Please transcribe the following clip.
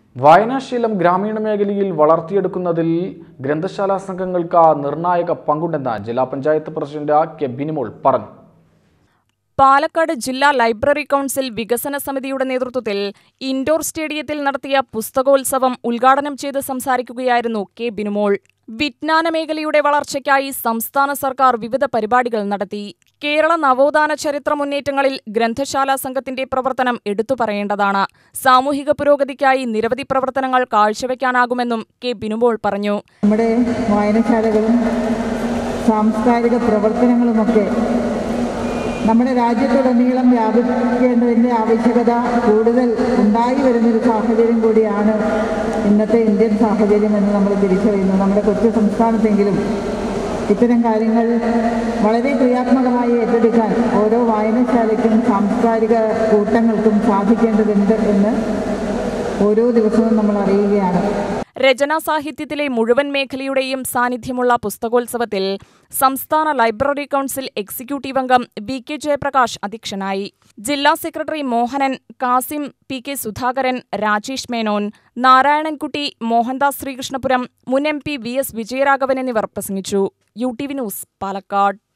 വായനാശീലം ഗ്രാമീണ മേഖലയിൽ വളർത്തിയെടുക്കുന്നതിൽ ഗ്രന്ഥശാല സംഘങ്ങൾക്ക് നിർണായക പങ്കുണ്ടെന്ന് ജില്ലാ പഞ്ചായത്ത് പ്രസിഡന്റ് കെ ബിനിമോൾ പറഞ്ഞു പാലക്കാട് ജില്ലാ ലൈബ്രറി കൗൺസിൽ വികസന സമിതിയുടെ നേതൃത്വത്തിൽ ഇൻഡോർ സ്റ്റേഡിയത്തിൽ നടത്തിയ പുസ്തകോത്സവം ഉദ്ഘാടനം ചെയ്ത് സംസാരിക്കുകയായിരുന്നു കെ ബിനുമോൾ വിജ്ഞാന മേഖലയുടെ വളർച്ചയ്ക്കായി സംസ്ഥാന സർക്കാർ വിവിധ പരിപാടികൾ നടത്തി കേരള നവോത്ഥാന ചരിത്ര മുന്നേറ്റങ്ങളിൽ ഗ്രന്ഥശാല സംഘത്തിന്റെ പ്രവർത്തനം എടുത്തു പറയേണ്ടതാണ് സാമൂഹിക പുരോഗതിക്കായി നിരവധി പ്രവർത്തനങ്ങൾ കാഴ്ചവെക്കാനാകുമെന്നും കെ ബിനുമോൾ പറഞ്ഞു നമ്മുടെ വായനശാലകളും സാംസ്കാരിക പ്രവർത്തനങ്ങളുമൊക്കെ നമ്മുടെ രാജ്യത്തുടനീളം വ്യാപിക്കേണ്ടതിൻ്റെ ആവശ്യകത കൂടുതൽ ഉണ്ടായി വരുന്നൊരു സാഹചര്യം കൂടിയാണ് ഇന്നത്തെ ഇന്ത്യൻ സാഹചര്യം എന്ന് നമ്മൾ തിരിച്ചറിയുന്നു നമ്മുടെ കൊച്ചു സംസ്ഥാനത്തെങ്കിലും ഇത്തരം കാര്യങ്ങൾ വളരെ ക്രിയാത്മകമായി ഏറ്റെടുക്കാൻ ഓരോ വായനശാലയ്ക്കും സാംസ്കാരിക കൂട്ടങ്ങൾക്കും സാധിക്കേണ്ടതുണ്ട് എന്ന് ഓരോ ദിവസവും നമ്മൾ അറിയുകയാണ് രചനാ സാഹിത്യത്തിലെ മുഴുവൻ മേഖലയുടെയും സാന്നിധ്യമുള്ള പുസ്തകോത്സവത്തിൽ സംസ്ഥാന ലൈബ്രറി കൗൺസിൽ എക്സിക്യൂട്ടീവ് അംഗം വി കെ ജയപ്രകാശ് അധ്യക്ഷനായി ജില്ലാ secretary Mohanan Kasim P K Sudhakaran Rajesh Menon Narayanankutty Mohandas Sreekrishnapuram മുൻ M P V S Vijayaraghavan എന്നിവർ പ്രസംഗിച്ചു U T V news Palakkad